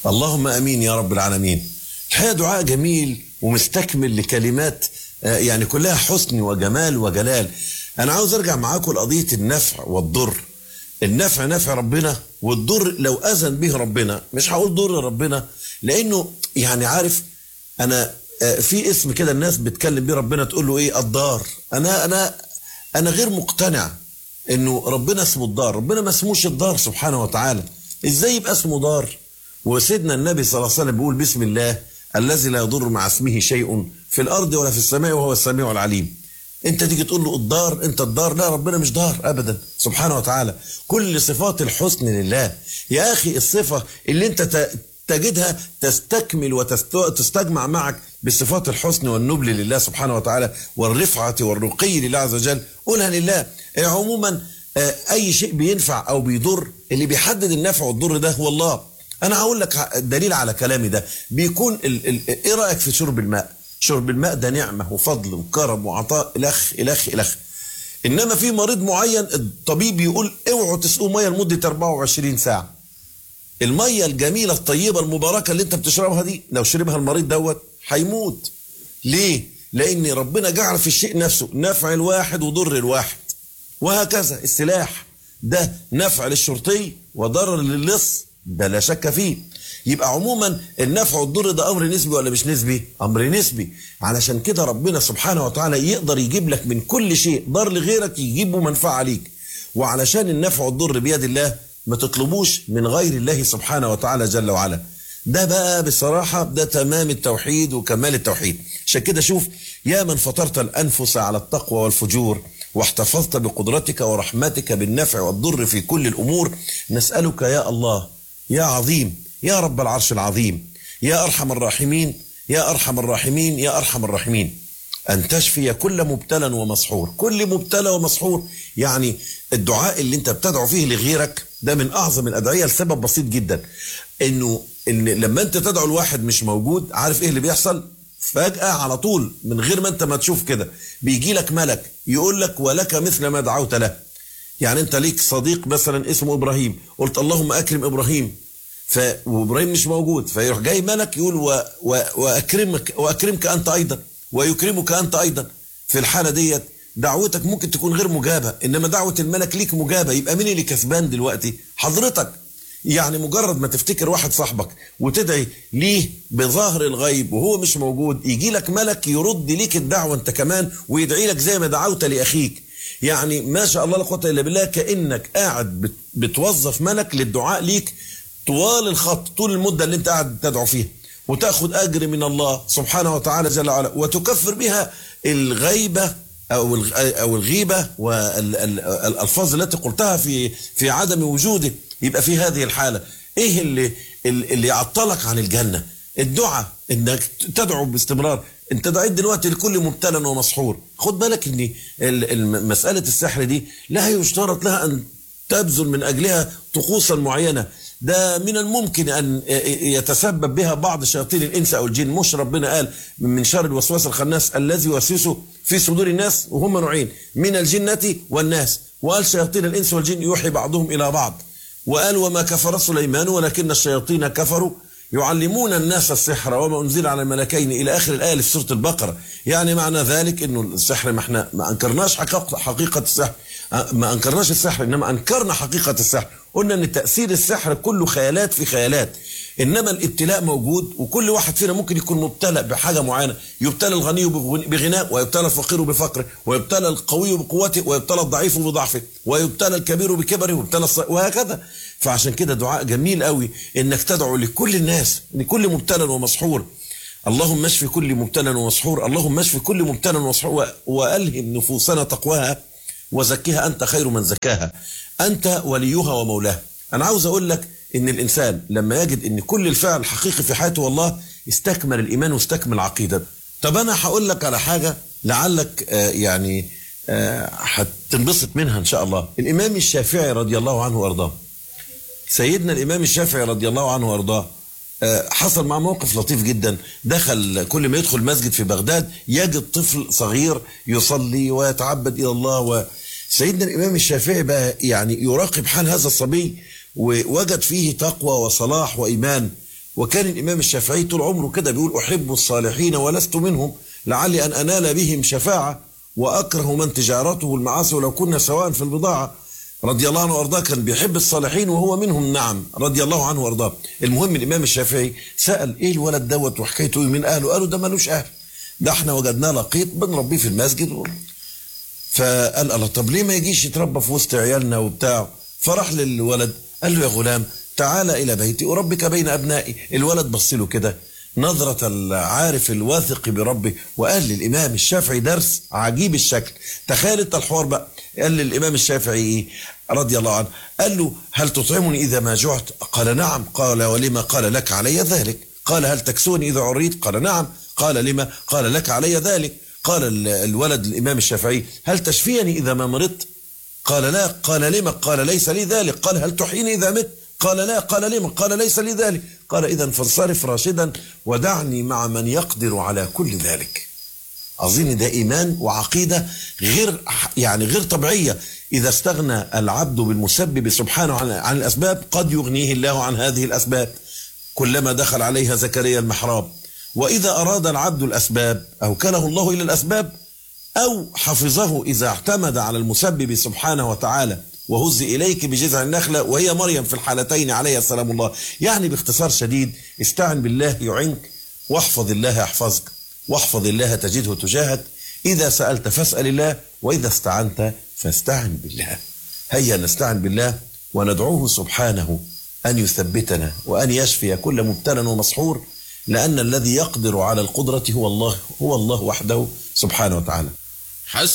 اللهم امين يا رب العالمين الحقيقه دعاء جميل ومستكمل لكلمات آه، يعني كلها حسن وجمال وجلال انا عاوز ارجع معاكم لقضيه النفع والضر النفع نفع ربنا والضر لو اذن به ربنا مش هقول ضر ربنا لانه يعني عارف انا آه، في اسم كده الناس بتكلم بيه ربنا تقول له ايه الضار انا انا انا غير مقتنع انه ربنا اسمه الضار ربنا ما اسموش الضار سبحانه وتعالى ازاي يبقى اسمه ضار وسيدنا النبي صلى الله عليه وسلم بيقول بسم الله الذي لا يضر مع اسمه شيء في الارض ولا في السماء وهو السميع العليم انت تيجي تقول له الدار انت الدار لا ربنا مش دار ابدا سبحانه وتعالى كل صفات الحسن لله يا اخي الصفه اللي انت ت- تجدها تستكمل وتستجمع معك بصفات الحسن والنبل لله سبحانه وتعالى والرفعه والرقي لله عز وجل قولها لله إيه عموما آه، اي شيء بينفع او بيضر اللي بيحدد النفع والضر ده هو الله انا هقول لك دليل على كلامي ده بيكون ال ال ايه رايك في شرب الماء شرب الماء ده نعمه وفضل وكرم وعطاء الخ الخ الخ انما في مريض معين الطبيب يقول اوعوا تسقوا ميه لمده 24 ساعه الميه الجميله الطيبه المباركه اللي انت بتشربها دي لو شربها المريض دوت هيموت ليه لان ربنا جعل في الشيء نفسه نفع الواحد وضر الواحد وهكذا السلاح ده نفع للشرطي وضرر للص ده لا شك فيه يبقى عموما النفع والضر ده امر نسبي ولا مش نسبي امر نسبي علشان كده ربنا سبحانه وتعالى يقدر يجيب لك من كل شيء ضر لغيرك يجيبه منفعه عليك وعلشان النفع والضر بيد الله ما تطلبوش من غير الله سبحانه وتعالى جل وعلا ده بقى بصراحة ده تمام التوحيد وكمال التوحيد عشان كده شوف يا من فطرت الأنفس على التقوى والفجور واحتفظت بقدرتك ورحمتك بالنفع والضر في كل الأمور نسألك يا الله يا عظيم يا رب العرش العظيم يا أرحم الراحمين يا أرحم الراحمين يا أرحم الراحمين أن تشفي كل مبتلى ومسحور كل مبتلى ومسحور يعني الدعاء اللي انت بتدعو فيه لغيرك ده من أعظم الأدعية لسبب بسيط جدا إنه إن لما أنت تدعو الواحد مش موجود عارف إيه اللي بيحصل فجأة على طول من غير ما أنت ما تشوف كده بيجي لك ملك يقول لك ولك مثل ما دعوت له يعني أنت ليك صديق مثلا اسمه إبراهيم قلت اللهم أكرم إبراهيم ف وابراهيم مش موجود فيروح جاي ملك يقول و... و... واكرمك واكرمك انت ايضا ويكرمك انت ايضا في الحاله ديت دعوتك ممكن تكون غير مجابه انما دعوه الملك ليك مجابه يبقى مين اللي كسبان دلوقتي حضرتك يعني مجرد ما تفتكر واحد صاحبك وتدعي ليه بظاهر الغيب وهو مش موجود يجي لك ملك يرد ليك الدعوه انت كمان ويدعي لك زي ما دعوت لاخيك يعني ما شاء الله لا قوه الا بالله كانك قاعد بت... بتوظف ملك للدعاء ليك طوال الخط طول المده اللي انت قاعد تدعو فيها وتاخذ اجر من الله سبحانه وتعالى جل وعلا وتكفر بها الغيبه او او الغيبه والالفاظ التي قلتها في في عدم وجوده يبقى في هذه الحاله ايه اللي اللي يعطلك عن الجنه الدعاء انك تدعو باستمرار انت دعيت دلوقتي لكل مبتلى ومسحور خد بالك ان مساله السحر دي لا يشترط لها ان تبذل من اجلها طقوسا معينه ده من الممكن ان يتسبب بها بعض شياطين الانس او الجن مش ربنا قال من شر الوسواس الخناس الذي يوسوس في صدور الناس وهم نوعين من الجنه والناس وقال شياطين الانس والجن يوحي بعضهم الى بعض وقال وما كفر سليمان ولكن الشياطين كفروا يعلمون الناس السحر وما انزل على الملكين الى اخر الايه في سوره البقره يعني معنى ذلك انه السحر ما احنا ما انكرناش حقيقه السحر ما انكرناش السحر انما انكرنا حقيقه السحر قلنا ان تاثير السحر كله خيالات في خيالات انما الابتلاء موجود وكل واحد فينا ممكن يكون مبتلى بحاجه معينه يبتلى الغني بغناه ويبتلى الفقير بفقره ويبتلى القوي بقوته ويبتلى الضعيف بضعفه ويبتلى الكبير بكبره ويبتلى الص... وهكذا فعشان كده دعاء جميل قوي انك تدعو لكل الناس لكل مبتلى ومسحور اللهم اشف كل مبتلى ومسحور اللهم اشف كل مبتلى ومسحور والهم نفوسنا تقواها وزكها انت خير من زكاها انت وليها ومولاها انا عاوز اقول لك ان الانسان لما يجد ان كل الفعل حقيقي في حياته والله استكمل الايمان واستكمل عقيدته طب انا هقول لك على حاجه لعلك آه يعني هتنبسط آه منها ان شاء الله الامام الشافعي رضي الله عنه وارضاه سيدنا الامام الشافعي رضي الله عنه وارضاه آه حصل معه موقف لطيف جدا دخل كل ما يدخل مسجد في بغداد يجد طفل صغير يصلي ويتعبد الى الله و سيدنا الامام الشافعي بقى يعني يراقب حال هذا الصبي ووجد فيه تقوى وصلاح وايمان وكان الإمام الشافعي طول عمره كده بيقول أحب الصالحين ولست منهم لعلي أن أنال بهم شفاعة وأكره من تجارته المعاصي ولو كنا سواء في البضاعة رضي الله عنه وارضاه كان بيحب الصالحين وهو منهم نعم رضي الله عنه وارضاه المهم الامام الشافعي سال ايه الولد دوت وحكايته ايه من اهله قالوا ده ملوش اهل ده احنا وجدناه لقيط بنربيه في المسجد و... فقال الله طب ليه ما يجيش يتربى في وسط عيالنا وبتاع فراح للولد قال له يا غلام تعال الى بيتي اربك بين ابنائي الولد بص له كده نظرة العارف الواثق بربه وقال للإمام الشافعي درس عجيب الشكل تخيل انت الحوار بقى قال للإمام الشافعي إيه رضي الله عنه قال له هل تطعمني إذا ما جعت قال نعم قال ولما قال لك علي ذلك قال هل تكسوني إذا عريت قال نعم قال لما قال لك علي ذلك قال الولد الإمام الشافعي هل تشفيني إذا ما مرضت قال لا قال لما قال ليس لي ذلك قال هل تحييني إذا مت قال لا قال لما قال ليس لي ذلك قال إذا فانصرف راشدا ودعني مع من يقدر على كل ذلك أظن ده إيمان وعقيدة غير يعني غير طبيعية إذا استغنى العبد بالمسبب سبحانه عن, عن الأسباب قد يغنيه الله عن هذه الأسباب كلما دخل عليها زكريا المحراب وإذا أراد العبد الأسباب أوكله الله إلى الأسباب أو حفظه إذا اعتمد على المسبب سبحانه وتعالى وهز إليك بجذع النخلة وهي مريم في الحالتين عليها السلام الله يعني باختصار شديد استعن بالله يعنك واحفظ الله يحفظك واحفظ الله تجده تجاهك إذا سألت فاسأل الله وإذا استعنت فاستعن بالله هيا نستعن بالله وندعوه سبحانه أن يثبتنا وأن يشفي كل مبتلى ومسحور لأن الذي يقدر على القدرة هو الله هو الله وحده سبحانه وتعالى